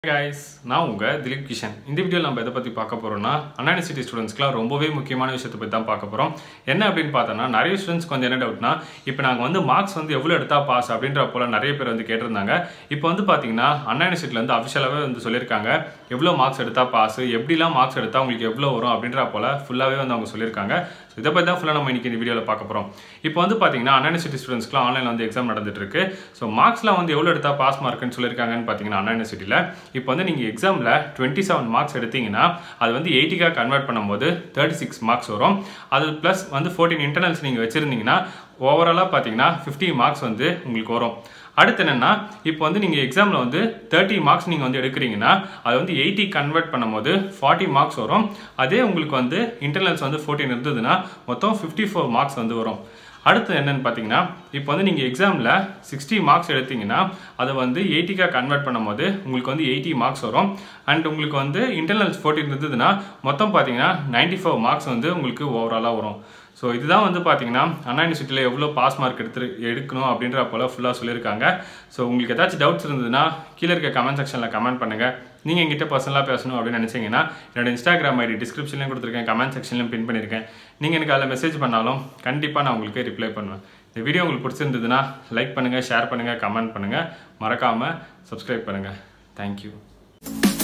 guys நான் உங்கள் திலீப் கிஷன் இந்த வீடியோவில் நம்ம எதை பற்றி பார்க்க போகிறோம்னா அண்ணா யூனிவர்சிட்டி ஸ்டூடெண்ட்ஸ்க்குலாம் ரொம்பவே முக்கியமான விஷயத்தை பற்றி தான் பார்க்க போகிறோம் என்ன அப்படின்னு பார்த்தோன்னா நிறைய ஸ்டூடெண்ட்ஸ்க்கு வந்து என்ன டவுட்னா இப்போ நாங்கள் வந்து மார்க்ஸ் வந்து எவ்வளோ எடுத்தா பாஸ் அப்படின்ற போல நிறைய பேர் வந்து கேட்டிருந்தாங்க இப்போ வந்து பார்த்தீங்கன்னா அண்ணா யூனிவர்சிட்டியில் வந்து அஃபிஷியலாகவே வந்து சொல்லியிருக்காங்க எவ்வளோ மார்க்ஸ் எடுத்தா பாஸ் எப்படிலாம் மார்க்ஸ் எடுத்தால் உங்களுக்கு எவ்வளோ வரும் அப்படின்ற போல ஃபுல்லாகவே வந்து அவங்க சொல்லியிருக்காங்க ஸோ இதை பற்றி தான் ஃபுல்லாக நம்ம இன்னைக்கு இந்த வீடியோவில் பார்க்க போகிறோம் இப்போ வந்து பார்த்தீங்கன்னா அண்ணா யூனிவர்சிட்டி ஸ்டூடெண்ட்ஸ்க்குலாம் ஆன்லைனில் வந்து எக்ஸாம் நடந்துட்டு இருக்கு ஸோ மார்க்ஸ்லாம் வந்து எவ்வளோ எடுத்தா பாஸ் மார்க்குன்னு சொல்லியிருக்காங்கன்னு பார்த்தீங்கன்னா அண்ணா யூனிவர்சிட்டியில் இப்போ வந்து நீங்கள் எக்ஸாமில் டுவெண்ட்டி செவன் மார்க்ஸ் எடுத்தீங்கன்னா அது வந்து எயிட்டிக்காக கன்வெர்ட் பண்ணும்போது தேர்ட்டி சிக்ஸ் மார்க்ஸ் வரும் அது ப்ளஸ் வந்து ஃபோர்டீன் இன்டர்னல்ஸ் நீங்கள் வச்சுருந்தீங்கன்னா ஓவராலாக பார்த்தீங்கன்னா ஃபிஃப்டி மார்க்ஸ் வந்து உங்களுக்கு வரும் அடுத்து என்னன்னா இப்போ வந்து நீங்கள் எக்ஸாமில் வந்து தேர்ட்டி மார்க்ஸ் நீங்கள் வந்து எடுக்கிறீங்கன்னா அது வந்து எயிட்டி கன்வெர்ட் பண்ணும்போது ஃபார்ட்டி மார்க்ஸ் வரும் அதே உங்களுக்கு வந்து இன்டர்னல்ஸ் வந்து ஃபோர்டீன் இருந்ததுன்னா மொத்தம் ஃபிஃப்டி ஃபோர் மார்க்ஸ் வந்து வரும் அடுத்து என்னன்னு பார்த்தீங்கன்னா இப்போ வந்து நீங்கள் எக்ஸாமில் சிக்ஸ்டி மார்க்ஸ் எடுத்தீங்கன்னா அதை வந்து எயிட்டிக்காக கன்வெர்ட் பண்ணும்போது உங்களுக்கு வந்து எயிட்டி மார்க்ஸ் வரும் அண்ட் உங்களுக்கு வந்து இன்டர்னல்ஸ் ஃபோர்டீன் இருந்ததுன்னா மொத்தம் பார்த்தீங்கன்னா நைன்டி ஃபோர் மார்க்ஸ் வந்து உங்களுக்கு ஓவராலாக வரும் ஸோ இதுதான் வந்து பார்த்தீங்கன்னா அண்ணா யூனிவர்சிட்டியில் எவ்வளோ பாஸ் மார்க் எடுத்து எடுக்கணும் அப்படின்ற போல ஃபுல்லாக சொல்லியிருக்காங்க ஸோ உங்களுக்கு ஏதாச்சும் டவுட்ஸ் இருந்ததுன்னா கீழே இருக்க கமெண்ட் செக்ஷனில் கமெண்ட் பண்ணுங்கள் நீங்கள் எங்கிட்ட பர்சனலாக பேசணும் அப்படின்னு நினச்சிங்கன்னா என்னோட இன்ஸ்டாகிராம் ஐடி டிஸ்கிரிப்ஷன்லையும் கொடுத்துருக்கேன் கமெண்ட் செக்ஷன்லையும் பின் பண்ணியிருக்கேன் நீங்கள் எனக்கு அதில் மெசேஜ் பண்ணாலும் கண்டிப்பாக நான் உங்களுக்கு ரிப்ளை பண்ணுவேன் இந்த வீடியோ உங்களுக்கு பிடிச்சிருந்ததுன்னா லைக் பண்ணுங்கள் ஷேர் பண்ணுங்கள் கமெண்ட் பண்ணுங்கள் மறக்காமல் சப்ஸ்கிரைப் பண்ணுங்கள் தேங்க்யூ